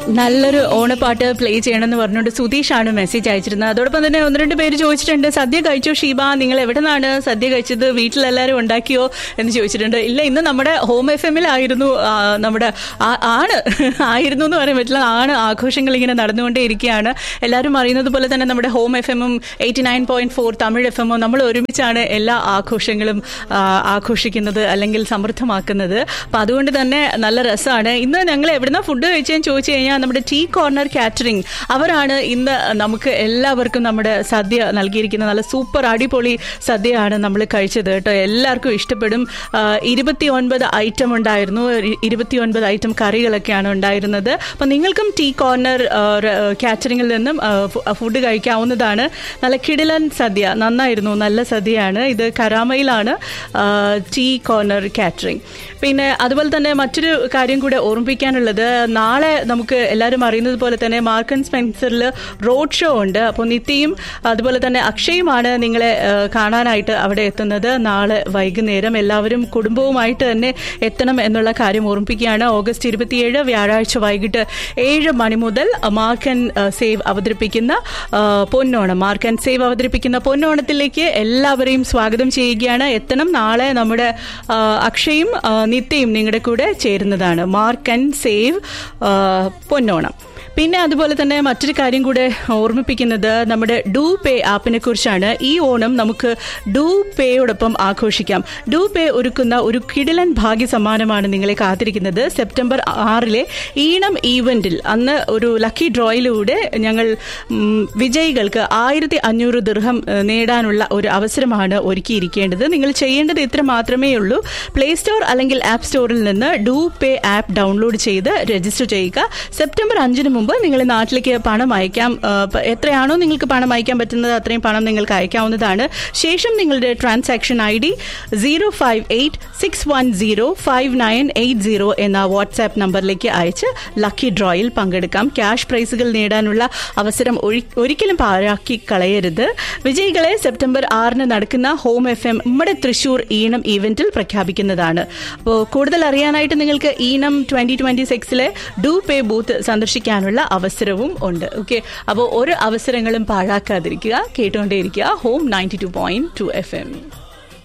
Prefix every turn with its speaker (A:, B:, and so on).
A: നല്ലൊരു ഓണപ്പാട്ട് പ്ലേ ചെയ്യണമെന്ന് പറഞ്ഞുകൊണ്ട് സുധീഷാണ് മെസ്സേജ് അയച്ചിരുന്നത് അതോടൊപ്പം തന്നെ ഒന്ന് രണ്ട് പേര് ചോദിച്ചിട്ടുണ്ട് സദ്യ കഴിച്ചോ ഷീബ നിങ്ങൾ എവിടെ നിന്നാണ് സദ്യ കഴിച്ചത് വീട്ടിലെല്ലാവരും ഉണ്ടാക്കിയോ എന്ന് ചോദിച്ചിട്ടുണ്ട് ഇല്ല ഇന്ന് നമ്മുടെ ഹോം എഫ് എമ്മിലായിരുന്നു ആ, നമ്മുടെ ആ- ആണ് ആയിരുന്നു എന്ന് പറയാൻ പറ്റില്ല ആണ് ആഘോഷങ്ങൾ ഇങ്ങനെ നടന്നുകൊണ്ടേ ഇരിക്കുകയാണ് എല്ലാവരും അറിയുന്നത് പോലെ തന്നെ നമ്മുടെ ഹോം എഫ് എമ്മും eighty nine point four Tamil F എമ്മും നമ്മൾ ഒരുമിച്ചാണ് എല്ലാ ആഘോഷങ്ങളും ആ, ആഘോഷിക്കുന്നത് അല്ലെങ്കിൽ സമൃദ്ധമാക്കുന്നത് അപ്പൊ അതുകൊണ്ട് തന്നെ നല്ല രസമാണ് ഇന്ന് ഞങ്ങൾ എവിടുന്ന ഫുഡ് കഴിച്ചതെന്ന് ചോദിച്ചു കഴിഞ്ഞാൽ നമ്മുടെ ടീ കോർണർ കാറ്ററിംഗ് അവരാണ് ഇന്ന് നമുക്ക് എല്ലാവർക്കും നമ്മുടെ സദ്യ നൽകിയിരിക്കുന്നത് നല്ല സൂപ്പർ അടിപൊളി സദ്യയാണ് നമ്മൾ കഴിച്ചത് കേട്ടോ എല്ലാവർക്കും ഇഷ്ടപ്പെടും ഇരുപത്തി ഒൻപത് ഐറ്റം ഉണ്ടായിരുന്നു ഇരുപത്തി ഒൻപത് ഐറ്റം കറികളൊക്കെയാണ് ഉണ്ടായിരുന്നത് അപ്പം നിങ്ങൾക്കും ടീ കോർണർ കാറ്ററിംഗിൽ നിന്നും ആ, ഫു- ഫുഡ് കഴിക്കാവുന്നതാണ് നല്ല കിടിലൻ സദ്യ നന്നായിരുന്നു നല്ല സദ്യയാണ് ഇത് കരാമയിലാണ് ആ, ടീ കോർണർ കാറ്ററിംഗ് പിന്നെ അതുപോലെ തന്നെ മറ്റൊരു കാര്യം കൂടെ ഓർമ്മിപ്പിക്കാനുള്ളത് നാളെ നമുക്ക് എല്ലാവരും അറിയുന്നത് പോലെ തന്നെ മാർക്കൻ സ്പെൻസറിൽ റോഡ് ഷോ ഉണ്ട് അപ്പോൾ നിത്യയും അതുപോലെ തന്നെ അക്ഷയുമാണ് നിങ്ങളെ ആ, കാണാനായിട്ട് അവിടെ എത്തുന്നത് നാളെ വൈകുന്നേരം എല്ലാവരും കുടുംബവുമായിട്ട് തന്നെ എത്തണം എന്നുള്ള കാര്യം ഓർമ്മിപ്പിക്കുകയാണ് ഓഗസ്റ്റ് ഇരുപത്തിയേഴ് വ്യാഴാഴ്ച വൈകിട്ട് ഏഴ് മണി മുതൽ മാർക്കൻ ആ, സേവ് അവതരിപ്പിക്കുന്ന ആ, പൊന്നോണം മാർക്കൻ സേവ് അവതരിപ്പിക്കുന്ന പൊന്നോണത്തിലേക്ക് എല്ലാവരെയും സ്വാഗതം ചെയ്യുകയാണ് എത്തണം നാളെ നമ്മുടെ ആ, അക്ഷയും ആ, നിത്യയും നിങ്ങളുടെ കൂടെ ചേരുന്നതാണ് മാർക്ക് ആൻഡ് സേവ് ആ, പൊന്നോണം പിന്നെ അതുപോലെ തന്നെ മറ്റൊരു കാര്യം കൂടെ ഓർമ്മിപ്പിക്കുന്നത് നമ്മുടെ ഡൂ പേ ആപ്പിനെ കുറിച്ചാണ് ഈ ഓണം നമുക്ക് ഡൂ പേയോടൊപ്പം ആഘോഷിക്കാം ഡൂ പേ ഒരുക്കുന്ന ഒരു കിടിലൻ ഭാഗ്യ സമ്മാനമാണ് നിങ്ങളെ കാത്തിരിക്കുന്നത് സെപ്റ്റംബർ ആറിലെ ഈണം ഈവന്റിൽ അന്ന് ഒരു ലക്കി ഡ്രോയിലൂടെ ഞങ്ങൾ ഉം, വിജയികൾക്ക് ആയിരത്തി അഞ്ഞൂറ് ദൃഹം ഏഹ്, നേടാനുള്ള ഒരു അവസരമാണ് ഒരുക്കിയിരിക്കേണ്ടത് നിങ്ങൾ ചെയ്യേണ്ടത് ഇത്ര മാത്രമേ ഉള്ളൂ പ്ലേ സ്റ്റോർ അല്ലെങ്കിൽ ആപ്പ് സ്റ്റോറിൽ നിന്ന് ഡൂ പേ ആപ്പ് ഡൗൺലോഡ് ചെയ്ത് രജിസ്റ്റർ ചെയ്യുക സെപ്റ്റംബർ അഞ്ചിന് മുമ്പ് നിങ്ങൾ നാട്ടിലേക്ക് പണം അയക്കാം ആ, പ- എത്രയാണോ നിങ്ങൾക്ക് പണം അയക്കാൻ പറ്റുന്നത് അത്രയും പണം നിങ്ങൾക്ക് അയക്കാവുന്നതാണ് ശേഷം നിങ്ങളുടെ transaction I D zero five eight six one zero five nine eight zero എന്ന വാട്സാപ്പ് നമ്പറിലേക്ക് അയച്ച് ലക്കി ഡ്രോയിൽ പങ്കെടുക്കാം ക്യാഷ് പ്രൈസുകൾ നേടാനുള്ള അവസരം ഒഴി- ഒരിക്കലും പാഴാക്കി കളയരുത് വിജയികളെ സെപ്റ്റംബർ ആറിന് നടക്കുന്ന ഹോം എഫ് എം നമ്മുടെ തൃശൂർ ഈണം ഈവന്റിൽ പ്രഖ്യാപിക്കുന്നതാണ് അപ്പോൾ കൂടുതൽ അറിയാനായിട്ട് നിങ്ങൾക്ക് ഈണം ട്വന്റി ട്വന്റി സിക്സിലെ ഡൂ പേ ബൂത്ത് സന്ദർശിക്കാനുള്ള അവസരവും ഉണ്ട് ഓക്കെ അപ്പോൾ ഒരു അവസരങ്ങളും പാഴാക്കാതിരിക്കുക കേട്ടുകൊണ്ടേയിരിക്കുക home ninety two point two F M